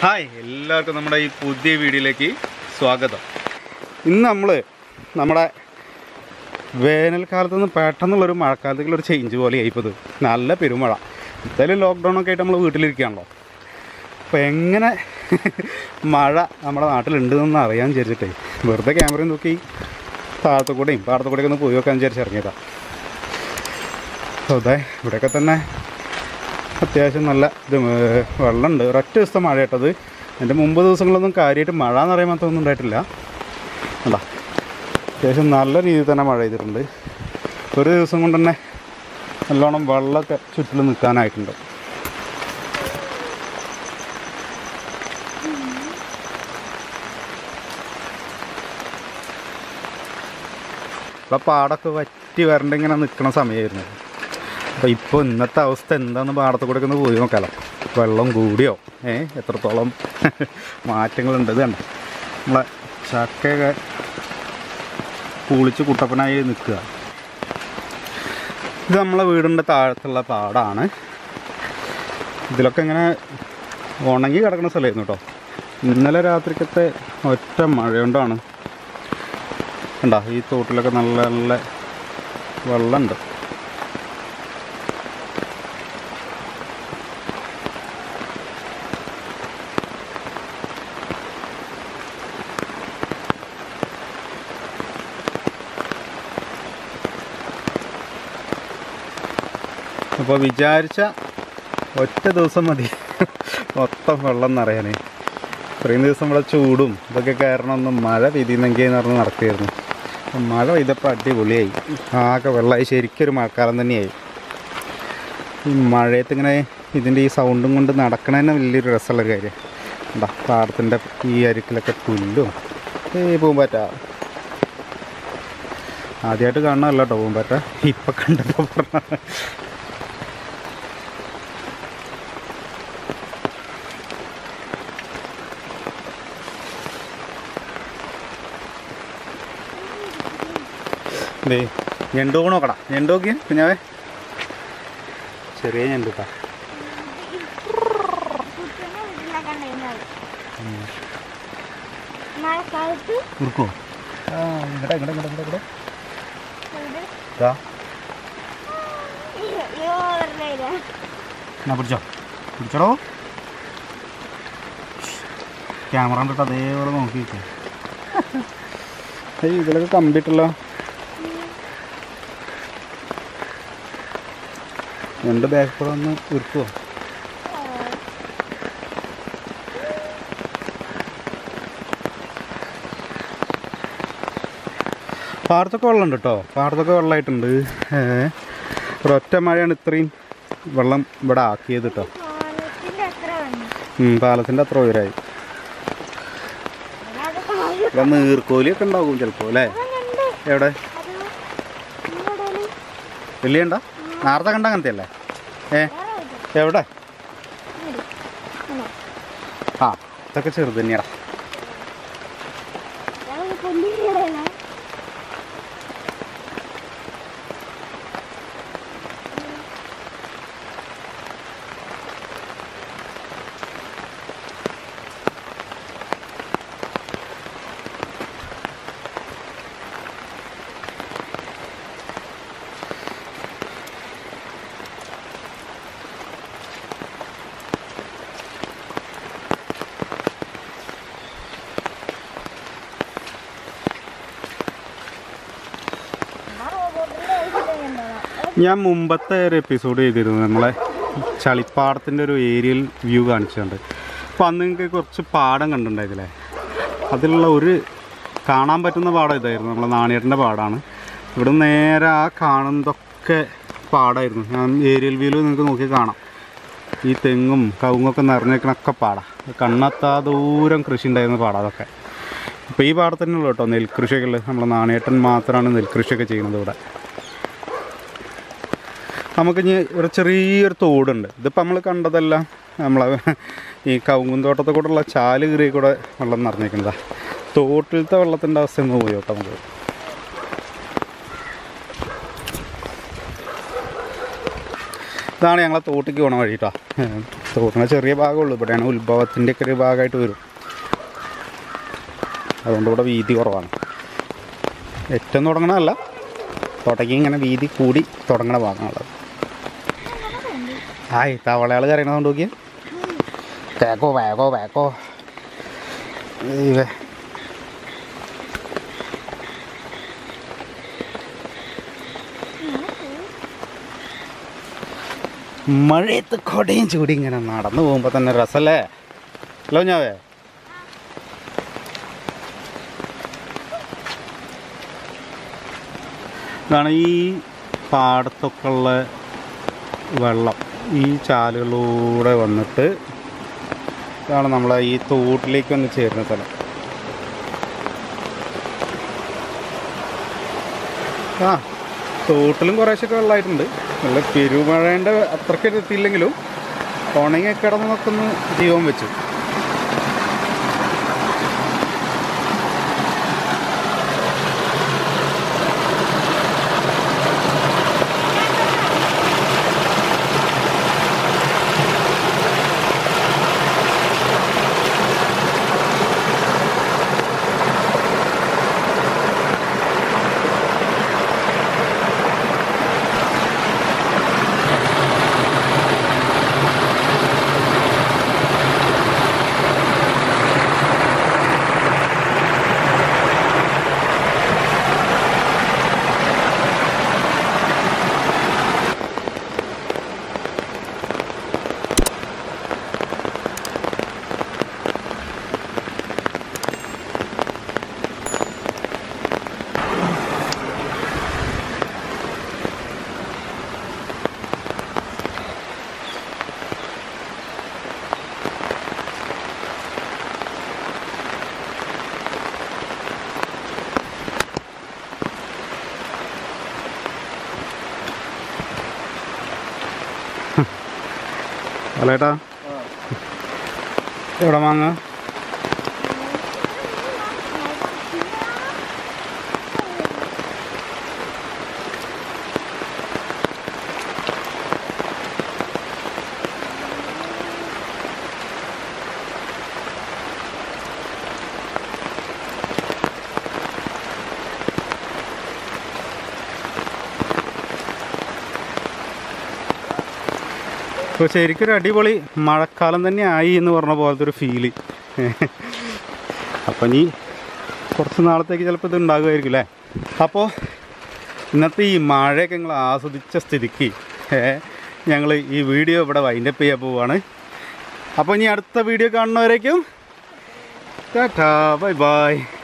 Hi എല്ലാവർക്കും നമ്മുടെ ഈ പുതിയ വീഡിയോയിലേക്ക് സ്വാഗതം ഇന്ന് നമ്മൾ നമ്മുടെ വേനൽക്കാലത്ത് നിന്ന് പെട്ടെന്നുള്ളൊരു മഴക്കാലത്തേക്കുള്ളൊരു ചേഞ്ച് പോലെ ആയിപ്പോൾ ഇത് നല്ല പെരുമഴ എന്തായാലും ലോക്ക്ഡൗൺ ഒക്കെ ആയിട്ട് നമ്മൾ വീട്ടിലിരിക്കുകയാണല്ലോ അപ്പോൾ എങ്ങനെ മഴ നമ്മുടെ നാട്ടിലുണ്ടെന്ന് അറിയാൻ വിചാരിച്ചിട്ടേ വെറുതെ ക്യാമറയും നോക്കി താഴത്തു കൂടെയും പാടത്തു കൂടെയൊക്കെ ഒന്ന് പോയി വെക്കാൻ വിചാരിച്ച് ഇറങ്ങിയതാണ് അപ്പോൾ അതെ ഇവിടെയൊക്കെ തന്നെ അത്യാവശ്യം നല്ല ഇത് ഏർ വെള്ളമുണ്ട് ഒരൊറ്റ ദിവസത്തെ മഴ കേട്ടത് എൻ്റെ മുമ്പ് ദിവസങ്ങളൊന്നും കാര്യമായിട്ട് മഴ എന്ന് പറയാൻ മാത്രമൊന്നും ഉണ്ടായിട്ടില്ല അല്ല അത്യാവശ്യം നല്ല രീതിയിൽ തന്നെ മഴ ചെയ്തിട്ടുണ്ട് ഒരു ദിവസം കൊണ്ട് തന്നെ നല്ലോണം വെള്ളമൊക്കെ ചുറ്റിലും നിൽക്കാനായിട്ടുണ്ട് ഇപ്പം പാടൊക്കെ വറ്റി വരണ്ട ഇങ്ങനെ നിൽക്കുന്ന സമയമായിരുന്നു അപ്പോൾ ഇപ്പോൾ ഇന്നത്തെ അവസ്ഥ എന്താണെന്ന് പാടത്ത് കൂടെ ഒന്ന് പോയി നോക്കാലോ വെള്ളം കൂടിയോ ഏ എത്രത്തോളം മാറ്റങ്ങളുണ്ട് ഇത് കണ്ടോ നമ്മളെ ചക്കയൊക്കെ പൂളിച്ച് കുട്ടപ്പനായി നിൽക്കുക ഇത് നമ്മളെ വീടിൻ്റെ താഴത്തുള്ള പാടാണ് ഇതിലൊക്കെ ഇങ്ങനെ ഉണങ്ങി കിടക്കുന്ന സ്ഥലമായിരുന്നു കേട്ടോ ഇന്നലെ രാത്രിക്കത്തെ ഒറ്റ മഴ കൊണ്ടാണ് കണ്ടോ ഈ തോട്ടിലൊക്കെ നല്ല നല്ല വെള്ളമുണ്ട് അപ്പോൾ വിചാരിച്ച ഒറ്റ ദിവസം മതി മൊത്തം വെള്ളം നിറയാനേ ഇത്രയും ദിവസം ഇവിടെ ചൂടും ഇതൊക്കെ കാരണം ഒന്ന് മഴ പെയ്തിന്നെങ്കിൽ എന്ന് പറഞ്ഞ് നടക്കുകയായിരുന്നു അപ്പം മഴ പെയ്തപ്പോൾ അടിപൊളിയായി ആകെ വെള്ളമായി ശരിക്കൊരു മഴക്കാലം തന്നെയായി ഈ മഴയത്ത് ഇങ്ങനെ ഇതിൻ്റെ ഈ സൗണ്ടും കൊണ്ട് നടക്കണതന്നെ വലിയൊരു രസമുള്ളൊരു കാര്യം എന്താ പാടത്തിൻ്റെ ഈ അരുക്കിലൊക്കെ പുല്ലും ഈ പൂമ്പാറ്റ ആദ്യമായിട്ട് കാണണമല്ലോ കേട്ടോ പൂമ്പാറ്റ ഇപ്പം കണ്ടപ്പോൾ പറഞ്ഞ ദേ ഞണ്ട് നോക്കടാ ഞണ്ട് നോക്കിയ കുഞ്ഞാവേ ചെറിയ ഞണ്ട് കേട്ടാ മഴക്കാലത്ത് ഉറുക്കോ ആ ഇങ്ങടെ ഇങ്ങടെ ഇങ്ങടെ ഇങ്ങടെ ഇങ്ങടെ ഇതാ എന്നാ പിടിച്ചോ പിടിച്ചോടോ ക്യാമറ കണ്ടിട്ട് അതേപോലെ നോക്കി ഏയ് ഇതിലൊക്കെ കമ്പിട്ടല്ലോ രണ്ട് ബാക്ക് കൂടെ ഒന്ന് ഉരുക്കുവോ പാടത്തൊക്കെ വെള്ളമുണ്ട് കേട്ടോ പാടത്തൊക്കെ വെള്ളമായിട്ടുണ്ട് ഏഹ് ഒരൊറ്റ മഴയാണ് ഇത്രയും വെള്ളം ഇവിടെ ആക്കിയത് കേട്ടോ പാലത്തിന്റെ അത്ര വന്നു ഉം, പാലത്തിൻ്റെ അത്ര ഉയരായി അത് പാല് ഇവിടെ നീർക്കോലിയൊക്കെ ഉണ്ടാവും ചിലപ്പോൾ അല്ലേ അതുണ്ട്. എവിടെ അത് ഇങ്ങോട്ടൊരു വലിയ ഉണ്ടോ നേരത്തെ കണ്ട അങ്ങനത്തെ അല്ലേ ഏ വേറെ ഇത്. എവിടെ ഇങ്ങട്. ആണോ? ആ ഇതൊക്കെ ചെറുത് തന്നെയാടാ അതാണ് കൊല്ലിക്കടയല്ല. ആ റോബോട്ടിന്റെ ആവശ്യം ഉണ്ടാവാം. ഞാൻ മുമ്പത്തെ ഒരു എപ്പിസോഡ് ചെയ്തിരുന്നു നമ്മളെ ചളിപ്പാടത്തിൻ്റെ ഒരു ഏരിയൽ വ്യൂ കാണിച്ചിട്ടുണ്ട് അപ്പോൾ അന്ന് നിങ്ങൾക്ക് കുറച്ച് പാടം കണ്ടിട്ടുണ്ടായിരുന്നില്ലേ അതിലുള്ള ഒരു കാണാൻ പറ്റുന്ന പാടം ഇതായിരുന്നു നമ്മളെ നാണേട്ടൻ്റെ പാടാണ് ഇവിടെ നേരെ ആ കാണുന്നതൊക്കെ പാടമായിരുന്നു ഞാൻ ഏരിയൽ വ്യൂവിൽ നിങ്ങൾക്ക് നോക്കി കാണാം ഈ തെങ്ങും കവുങ്ങൊക്കെ നിറഞ്ഞേക്കണൊക്കെ പാടാം കണ്ണെത്താ ദൂരം കൃഷി ഉണ്ടായിരുന്ന പാടാം അതൊക്കെ ഇപ്പോൾ ഈ പാടത്തന്നെ ഉള്ളൂ കേട്ടോ നെൽകൃഷിയൊക്കെ ഉള്ളത് നമ്മളെ നാണേട്ടൻ മാത്രമാണ് നെൽകൃഷിയൊക്കെ ചെയ്യുന്നത് ഇവിടെ നമുക്കിനി ഒരു ചെറിയൊരു തോടുണ്ട് ഇതിപ്പോൾ നമ്മൾ കണ്ടതെല്ലാം നമ്മളെ ഈ കവുങ്ങും തോട്ടത്തിൽ കൂടെയുള്ള ചാല് കീറി കൂടെ വെള്ളം നിറഞ്ഞേക്കുന്നതാ തോട്ടിലത്തെ വെള്ളത്തിൻ്റെ അവസ്ഥ ഒന്ന് പോയി നോക്കാം നമുക്ക് ഇതാണ് ഞങ്ങളെ തോട്ടിക്ക് പോണ വഴി കേട്ടോ തോട്ടിന് ചെറിയ ഭാഗമുള്ളൂ ഇവിടെയാണ് ഉത്ഭവത്തിൻ്റെ ഒക്കെ ഒരു ഭാഗമായിട്ട് വരും അതുകൊണ്ട് ഇവിടെ വീതി കുറവാണ് ഏറ്റവും തുടങ്ങണതല്ല തോട്ടയ്ക്ക് ഇങ്ങനെ വീതി കൂടി തുടങ്ങണ ഭാഗമാണുള്ളത് ഹായ് തവളയാൾ കരയണതുകൊണ്ട് നോക്കിയേ വേഗോ വേഗോ വേഗോ ഇവ മഴയത്ത് കൊടയും ചൂടി ഇങ്ങനെ നടന്നു പോകുമ്പോൾ തന്നെ രസമല്ലേ ഹലോ ഞാവേ ഇതാണ് ഈ പാടത്തൊക്കെ ഉള്ള വെള്ളം ഈ ചാലുകളിലൂടെ വന്നിട്ട് ഇതാണ് നമ്മളെ ഈ തോട്ടിലേക്ക് വന്ന് ചേരുന്ന സ്ഥലം ആ തോട്ടിലും കുറേശ്ശൊക്കെ വെള്ളമായിട്ടുണ്ട് നല്ല പെരുമഴേൻ്റെ അത്രയ്ക്ക് എത്തിയില്ലെങ്കിലും ഉണങ്ങി കിടന്നൊക്കെ ഒന്ന് ജീവൻ വെച്ചു അല്ലേട്ടാ എവിടെ വാങ്ങ ഇപ്പോൾ ശരിക്കും ഒരു അടിപൊളി മഴക്കാലം തന്നെ ആയി എന്ന് പറഞ്ഞ പോലത്തെ ഒരു ഫീല് അപ്പം ഇനി കുറച്ച് നാളത്തേക്ക് ചിലപ്പോൾ ഇത് ഉണ്ടാകുമായിരിക്കും അല്ലേ അപ്പോൾ ഇന്നത്തെ ഈ മഴയൊക്കെ ഞങ്ങൾ ആസ്വദിച്ച സ്ഥിതിക്ക് ഞങ്ങൾ ഈ വീഡിയോ ഇവിടെ വൈൻഡപ്പ് ചെയ്യാൻ പോവുകയാണ് അപ്പോൾ ഇനി അടുത്ത വീഡിയോ കാണുന്നവരേക്കും ടാറ്റാ ബൈ ബൈ